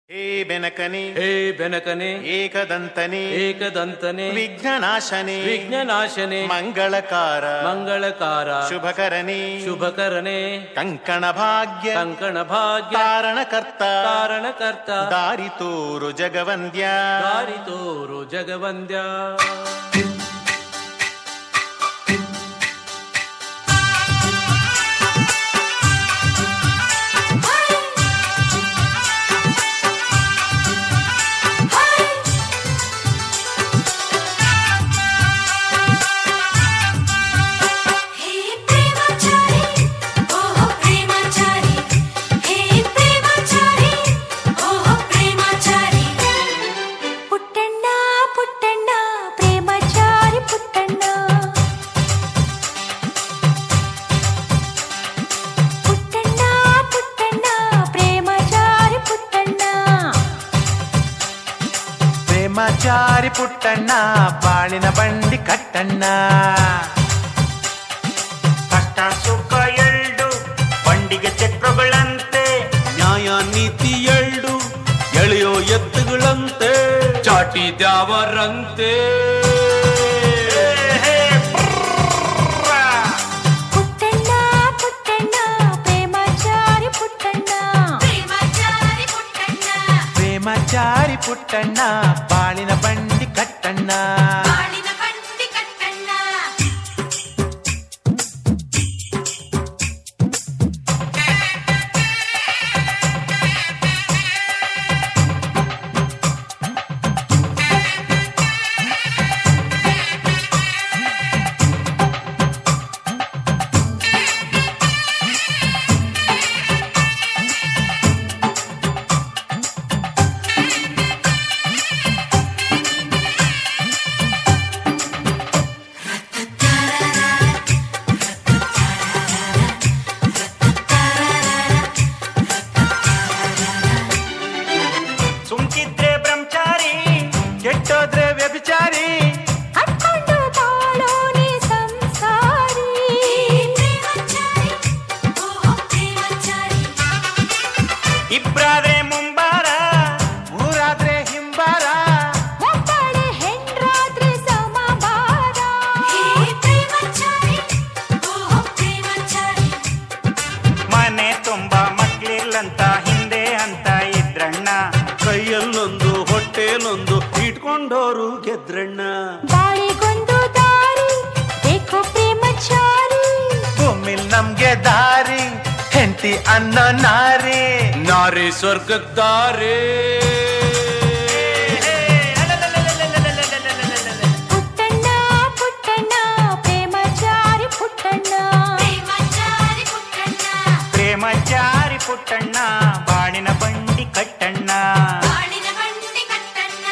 ಹೇ ಬೆನಕನೆ ಹೇ ಬೆನಕನೆ ಏಕದಂತನೆ ಏಕದಂತನೆ ವಿಘ್ನನಾಶನೆ ವಿಘ್ನನಾಶನೆ ಮಂಗಳಕಾರ ಮಂಗಳಕಾರ ಶುಭಕರನೆ ಶುಭಕರನೆ ಕಂಕಣ ಭಾಗ್ಯ ಕಂಕಣ ಭಾಗ್ಯ ಕಾರಣಕರ್ತ ಕಾರಣಕರ್ತ ದಾರಿ ತೋರು ಜಗವಂದ್ಯ ದಾರಿ ತೋರು ಜಗವಂದ್ಯ ಹೇ ಪ್ರೇಮಚಾರಿ ಓಹೋ ಪ್ರೇಮಚಾರಿ ಹೇ ಪ್ರೇಮಚಾರಿ ಓಹೋ ಪ್ರೇಮಚಾರಿ ಪುಟ್ಟಣ್ಣ ಪುಟ್ಟಣ್ಣ ಪ್ರೇಮಚಾರಿ ಪುಟ್ಟಣ್ಣ ಪುಟ್ಟಣ್ಣ ಪುಟ್ಟಣ್ಣ ಪ್ರೇಮಚಾರಿ ಪುಟ್ಟಣ್ಣ ಪ್ರೇಮಾಚಾರಿ ಪುಟ್ಟಣ್ಣ ಬಾಳಿನ ಬಂಡಿ ಕಟ್ಟಣ್ಣ ಕಷ್ಟ ಸುಖ ಎಳ್ಳು ಬಂಡಿಗೆ ಚಕ್ರಗಳಂತೆ ನ್ಯಾಯ ನೀತಿ ಎಳ್ಳು ಎಳೆಯೋ ಎತ್ತುಗಳಂತೆ ಚಾಟಿ ದ್ಯಾವರಂತೆ ಪುಟ್ಟಣ್ಣ ಪುಟ್ಟಣ್ಣ ಪ್ರೇಮಚಾರಿ ಪುಟ್ಟಣ್ಣ ಪ್ರೇಮಚಾರಿ ಪುಟ್ಟಣ್ಣ ಪ್ರೇಮಾಚಾರಿ ಪುಟ್ಟಣ್ಣ ಬಾಳಿನ ಬಂಡಿ ಕಟ್ಟಣ್ಣ ಬಾಳಿನ ಬಂಡಿ ಕಟ್ಟಣ್ಣ ಸುಮ್ಕಿದ್ರೆ ಬ್ರಹ್ಮಚಾರಿ ಕೆಟ್ಟೋದ್ರೆ ವ್ಯಭಿಚಾರಿ ಕಟ್ಕೊಂಡು ಬಾಳೋನಿ ಸಂಸಾರಿ ಪ್ರೇಮಚಾರಿ ಓಹೋ ಪ್ರೇಮಚಾರಿ ಇಬ್ರಾದ್ರೆ ಮುಂಬಾರ ಮೂರಾದ್ರೆ ಹಿಂಬಾರ ಒಬ್ಬಳೆ ಹೆಣ್ರಾದ್ರೆ ಸಮಬಾರ ಹೇ ಪ್ರೇಮಚಾರಿ ಓಹೋ ಪ್ರೇಮಚಾರಿ ಮನೆ ತುಂಬಾ ಮಕ್ಳಿಲ್ಲಂತ ಹಿಂದೆ ಅಂತ ಇದ್ರಣ್ಣ ಕೈಯಲ್ಲೊಂದು ಹೊಟ್ಟೆಲೊಂದು ಇಟ್ಕೊಂಡೋರು ಗೆದ್ರಣ್ಣ ಬಾಳಿಗೊಂದು ದಾರಿ ಬೇಕು ಪ್ರೇಮಚಾರಿ ಭೂಮಿಲ್ ನಮ್ಗೆ ದಾರಿ ಹೆಂಡತಿ ಅನ್ನೋ ನಾರಿ ನಾರಿ ಸ್ವರ್ಗದ್ದಾರೆ ಪುಟ್ಟಣ್ಣ ಪುಟ್ಟಣ್ಣ ಪ್ರೇಮಚಾರಿ ಪುಟ್ಟಣ್ಣ ಪ್ರೇಮಚಾರಿ ಪುಟ್ಟಣ್ಣ ಪ್ರೇಮಚಾರಿ ಪುಟ್ಟಣ್ಣ ಬಾಳಿನ ಬಂಡಿ ಕಟ್ಟಣ್ಣ ಬಾಳಿನ ಬಂಡಿ ಕಟ್ಟಣ್ಣ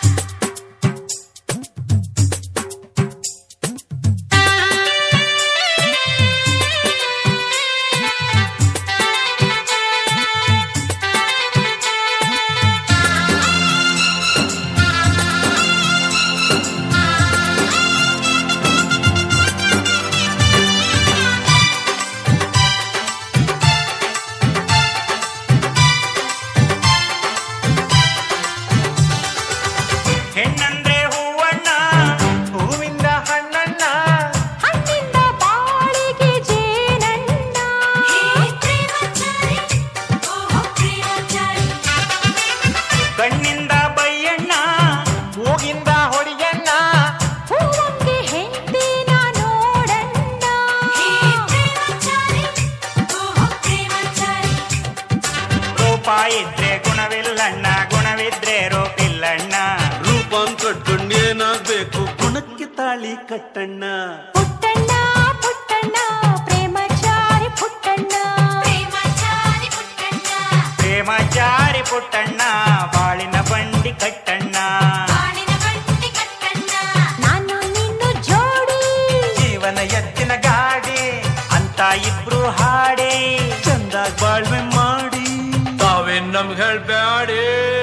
ಹೆಣ್ಣಂದ್ರೆ ಹೂವಣ್ಣ ಹೂವಿಂದ ಹಣ್ಣಣ್ಣ ಹಣ್ಣಿಂದ ಬಾಳಿಗೆ ಜೇನಣ್ಣ ಹೇ ಪ್ರೇಮಚಾರಿ ಓಹೋ ಪ್ರೇಮಚಾರಿ ಕಣ್ಣಿಂದ ಬೈಯಣ್ಣ ಮೂಗಿಂದ ಹೊಡಿಯಣ್ಣ ಹೂವಂಗೆ ಹೆಂಡತಿನ ನೋಡಣ್ಣ ಹೇ ಪ್ರೇಮಚಾರಿ ಓಹೋ ಪ್ರೇಮಚಾರಿ ರೂಪ ಇದ್ರೆ ಗುಣವಿಲ್ಲಣ್ಣ ಗುಣವಿದ್ರೆ ರೂಪಿಲ್ಲಣ್ಣ ರೂಪನ್ ಕಟ್ಕೊಂಡು ಏನಾಗ್ಬೇಕು ಗುಣಕ್ಕೆ ತಾಳಿ ಕಟ್ಟಣ್ಣ ಪುಟ್ಟಣ್ಣ ಪುಟ್ಟಣ್ಣ ಪ್ರೇಮಚಾರಿ ಪುಟ್ಟಣ್ಣ ಪ್ರೇಮಚಾರಿ ಪುಟ್ಟಣ್ಣ ಪ್ರೇಮಚಾರಿ ಪುಟ್ಟಣ್ಣ ಬಾಳಿನ ಬಂಡಿ ಕಟ್ಟಣ್ಣ ಬಾಳಿನ ಬಂಡಿ ಕಟ್ಟಣ್ಣ ನಾನು ನಿನ್ನು ಜೋಡಿ ಜೀವನ ಎತ್ತಿನ ಗಾಡಿ ಅಂತ ಇಬ್ರು ಹಾಡಿ ಚಂದಾಗ್ ಬಾಳ್ವೆ ಮಾಡಿ ತಾವೇ ನಮ್ಗೆ ಹೇಳ್ಬ್ಯಾಡಿ